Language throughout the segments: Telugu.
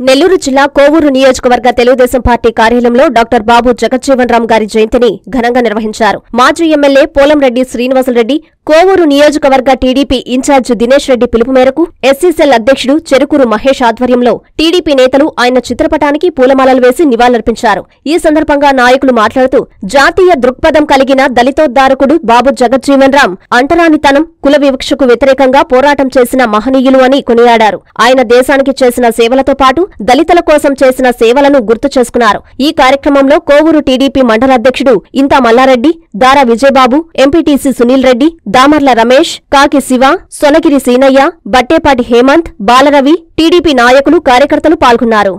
నెల్లూరు జిల్లా కోవూరు నియోజకవర్గ తెలుగుదేశం పార్టీ కార్యాలయంలో డాక్టర్ బాబు జగజ్జీవన్ రామ్ గారి జయంతిని ఘనంగా నిర్వహించారు మాజీ ఎమ్మెల్యే పోలంరెడ్డి శ్రీనివాసరెడ్డి కోవూరు నియోజకవర్గ టీడీపీ ఇన్ఛార్జ్ దినేష్ రెడ్డి పిలుపు మేరకు ఎస్సీసెల్ అధ్యక్షుడు చెరుకూరు మహేష్ ఆధ్వర్యంలో టీడీపీ నేతలు ఆయన చిత్రపటానికి పూలమాలలు వేసి నివాళులర్పించారు ఈ సందర్భంగా నాయకులు మాట్లాడుతూ జాతీయ దృక్పథం కలిగిన దళితోద్ధారకుడు బాబు జగజ్జీవన్ రామ్ అంటరానితనం కుల వివక్షకు వ్యతిరేకంగా పోరాటం చేసిన మహనీయులు అని కొనియాడారు ఆయన దేశానికి చేసిన సేవలతో పాటు దళితుల కోసం చేసిన సేవలను గుర్తు చేసుకున్నారు ఈ కార్యక్రమంలో కోవూరు టీడీపీ మండల అధ్యక్షుడు ఇంతా మల్లారెడ్డి దారా విజయబాబు ఎంపీటీసీ సునీల్ రెడ్డి దామర్ల రమేష్ కాకి శివ సొనగిరి సీనయ్య బట్టేపాటి హేమంత్ బాలరవి టీడీపీ నాయకులు కార్యకర్తలు పాల్గొన్నారు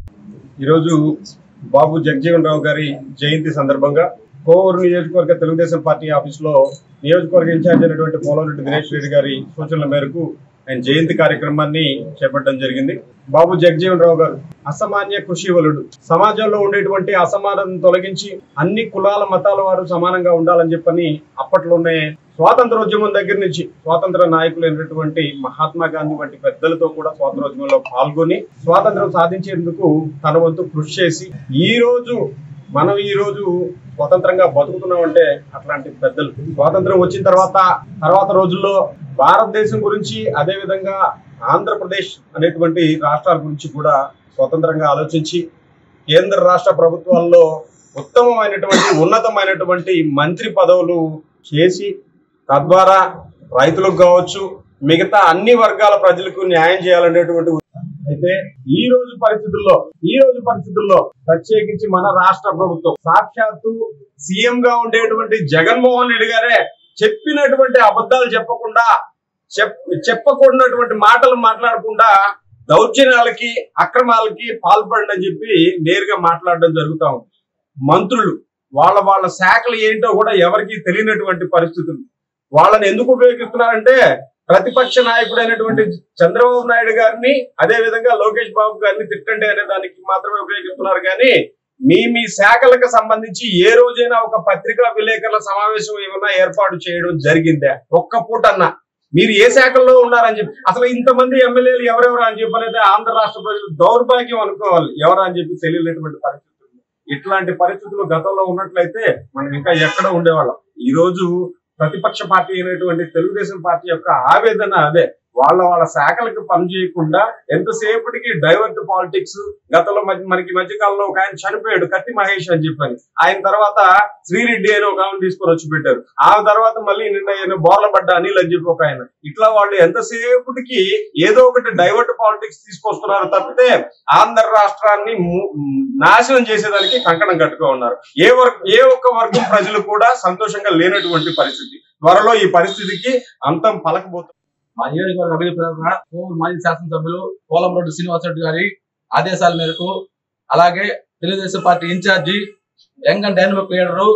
ఈరోజు బాబు జగజీవన్ రావు గారి జయంతి సందర్భంగా కోవూరు నియోజకవర్గ తెలుగుదేశం పార్టీ ఆఫీసులో నియోజకవర్గ ఇన్ఛార్జ్ అయినటువంటి పోలవరెడ్డి దినేష్ రెడ్డి గారి సూచనల మేరకు ఆయన జయంతి కార్యక్రమాన్ని చేపట్టడం జరిగింది బాబు జగజీవన్ రావు గారు అసామాన్య కృషివలుడు సమాజంలో ఉండేటువంటి అసమానం తొలగించి అన్ని కులాల మతాల వారు సమానంగా ఉండాలని చెప్పని అప్పట్లోనే స్వాతంత్రోద్యమం దగ్గర నుంచి స్వాతంత్ర నాయకులైనటువంటి మహాత్మా గాంధీ వంటి పెద్దలతో కూడా స్వాతంత్రోద్యమంలో పాల్గొని స్వాతంత్రం సాధించేందుకు తన వంతు కృషి చేసి ఈ రోజు మనం ఈ రోజు స్వతంత్రంగా బతుకుతున్నామంటే అట్లాంటి పెద్దలు స్వాతంత్రం వచ్చిన తర్వాత తర్వాత రోజుల్లో భారతదేశం గురించి అదే విధంగా ఆంధ్రప్రదేశ్ అనేటువంటి రాష్ట్రాల గురించి కూడా స్వతంత్రంగా ఆలోచించి కేంద్ర రాష్ట్ర ప్రభుత్వాల్లో ఉత్తమమైనటువంటి ఉన్నతమైనటువంటి మంత్రి పదవులు చేసి తద్వారా రైతులకు కావచ్చు మిగతా అన్ని వర్గాల ప్రజలకు న్యాయం చేయాలనేటువంటి అయితే ఈ రోజు పరిస్థితుల్లో ఈ రోజు పరిస్థితుల్లో ప్రత్యేకించి మన రాష్ట్ర ప్రభుత్వం సాక్షాత్తు సీఎం గా ఉండేటువంటి జగన్మోహన్ రెడ్డి గారే చెప్పినటువంటి అబద్ధాలు చెప్పకుండా చెప్ చెప్పకూడనటువంటి మాటలు మాట్లాడకుండా దౌర్జన్యాలకి అక్రమాలకి పాల్పడండి అని చెప్పి నేరుగా మాట్లాడడం జరుగుతా ఉంది మంత్రులు వాళ్ళ వాళ్ళ శాఖలు ఏంటో కూడా ఎవరికి తెలియనటువంటి పరిస్థితులు వాళ్ళని ఎందుకు ఉపయోగిస్తున్నారంటే ప్రతిపక్ష నాయకుడైనటువంటి చంద్రబాబు నాయుడు గారిని అదే విధంగా లోకేష్ బాబు గారిని తిట్టండి అనే దానికి మాత్రమే ఉపయోగిస్తున్నారు కానీ మీ మీ శాఖలకు సంబంధించి ఏ రోజైనా ఒక పత్రికా విలేకరుల సమావేశం ఏమైనా ఏర్పాటు చేయడం జరిగిందా ఒక్క పూట అన్నా మీరు ఏ శాఖల్లో ఉన్నారని చెప్పి అసలు ఇంతమంది ఎమ్మెల్యేలు ఎవరెవరు అని చెప్పనేది ఆంధ్ర రాష్ట్ర ప్రజలు దౌర్భాగ్యం అనుకోవాలి ఎవరు అని చెప్పి తెలియలేటువంటి పరిస్థితులు ఇట్లాంటి పరిస్థితులు గతంలో ఉన్నట్లయితే మనం ఇంకా ఎక్కడ ఉండేవాళ్ళం ఈ రోజు ప్రతిపక్ష పార్టీ అయినటువంటి తెలుగుదేశం పార్టీ యొక్క ఆవేదన అదే వాళ్ళ వాళ్ళ శాఖలకు పనిచేయకుండా ఎంతసేపటికి డైవర్ట్ పాలిటిక్స్ గతంలో మధ్య- మనకి మధ్య కాలంలో ఒక ఆయన చనిపోయాడు కత్తి మహేష్ అని చెప్పని ఆయన తర్వాత శ్రీరెడ్డి అని ఒక ఆమె తీసుకొని వచ్చి పెట్టారు ఆ తర్వాత మళ్ళీ నిన్న ఆయన బోర్లపడ్డ అనిల్ అని చెప్పి ఒక ఆయన ఇట్లా వాళ్ళు ఎంతసేపటికి ఏదో ఒకటి డైవర్ట్ పాలిటిక్స్ తీసుకొస్తున్నారు తప్పితే ఆంధ్ర రాష్ట్రాన్ని ము- నాశనం చేసేదానికి కంకణం కట్టుకో ఉన్నారు ఏ వర్గ ఏ ఒక్క వర్గం ప్రజలు కూడా సంతోషంగా లేనటువంటి పరిస్థితి త్వరలో ఈ పరిస్థితికి అంతం పలకబోతుంది మా నియోజకవర్గ అభివృద్ధి ప్రధాన కోవూరు మాజీ శాసనసభ్యులు పోలంరెడ్డి శ్రీనివాసరెడ్డి గారి ఆదేశాల మేరకు అలాగే Telugu Desam party incharge young and dynamic leader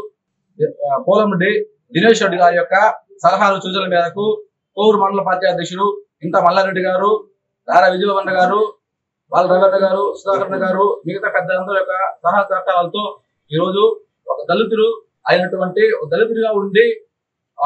ఆ, పోలంరెడ్డి దినేష్ రెడ్డి గారి యొక్క సలహాలు సూచనల మేరకు కోవూరు మండల పార్టీ అధ్యక్షుడు ఇంత మల్లారెడ్డి గారు దారా విజయవన్న గారు వాళ్ళ రవీంద్ర గారు సుధాకర్ గారు మిగతా పెద్దలందరి యొక్క సలహా సహకారాలతో ఈరోజు ఒక దళితుడు అయినటువంటి ఒక దళితుడిగా ఉండి ఆ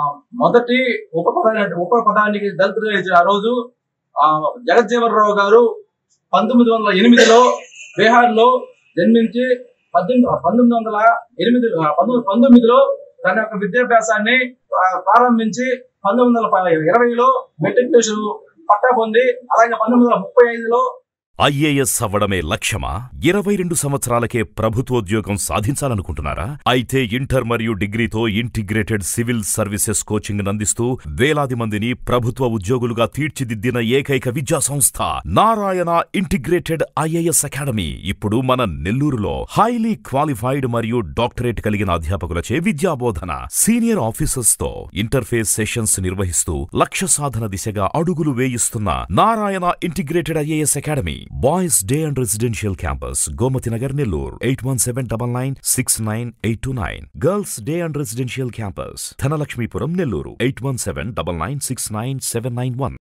మొదటి ఉప ప్రధాని ఉప ప్రధానికి దళితుడిగా ఇచ్చిన ఆ రోజు ఆ జగజ్జీవన్ రావు గారు పంతొమ్మిది వందల ఎనిమిదిలో బీహార్ లో జన్మించి పద్దెనిమిది పంతొమ్మిది వందల ఎనిమిది ఆ, పంతొమ్మిది పంతొమ్మిదిలో తన యొక్క విద్యాభ్యాసాన్ని ఆ, ప్రారంభించి పంతొమ్మిది వందల ప- ఇరవైలో మెట్రికులేషన్ పట్టా పొంది అలాగే పంతొమ్మిది వందల ముప్పై ఐదులో ఐఏఎస్ అవ్వడమే లక్ష్యమా ఇరవై రెండు సంవత్సరాలకే ప్రభుత్వోద్యోగం సాధించాలనుకుంటున్నారా అయితే ఇంటర్ మరియు డిగ్రీతో ఇంటిగ్రేటెడ్ సివిల్ సర్వీసెస్ కోచింగ్ అందిస్తూ వేలాది మందిని ప్రభుత్వ ఉద్యోగులుగా తీర్చిదిద్దిన ఏకైక విద్యా సంస్థ నారాయణ ఇంటిగ్రేటెడ్ ఐఏఎస్ అకాడమీ ఇప్పుడు మన నెల్లూరులో హైలీ క్వాలిఫైడ్ మరియు డాక్టరేట్ కలిగిన అధ్యాపకులచే విద్యాబోధన సీనియర్ ఆఫీసర్స్ తో ఇంటర్ఫేస్ సెషన్స్ నిర్వహిస్తూ లక్ష్య సాధన దిశగా అడుగులు వేయిస్తున్న Narayana integrated IAS academy boys day and residential campus Gomathi Nagar Nellore eight one seven double nine six nine eight two nine girls day and residential campus Dhanalakshmipuram Nellore eight one seven double nine six nine seven nine one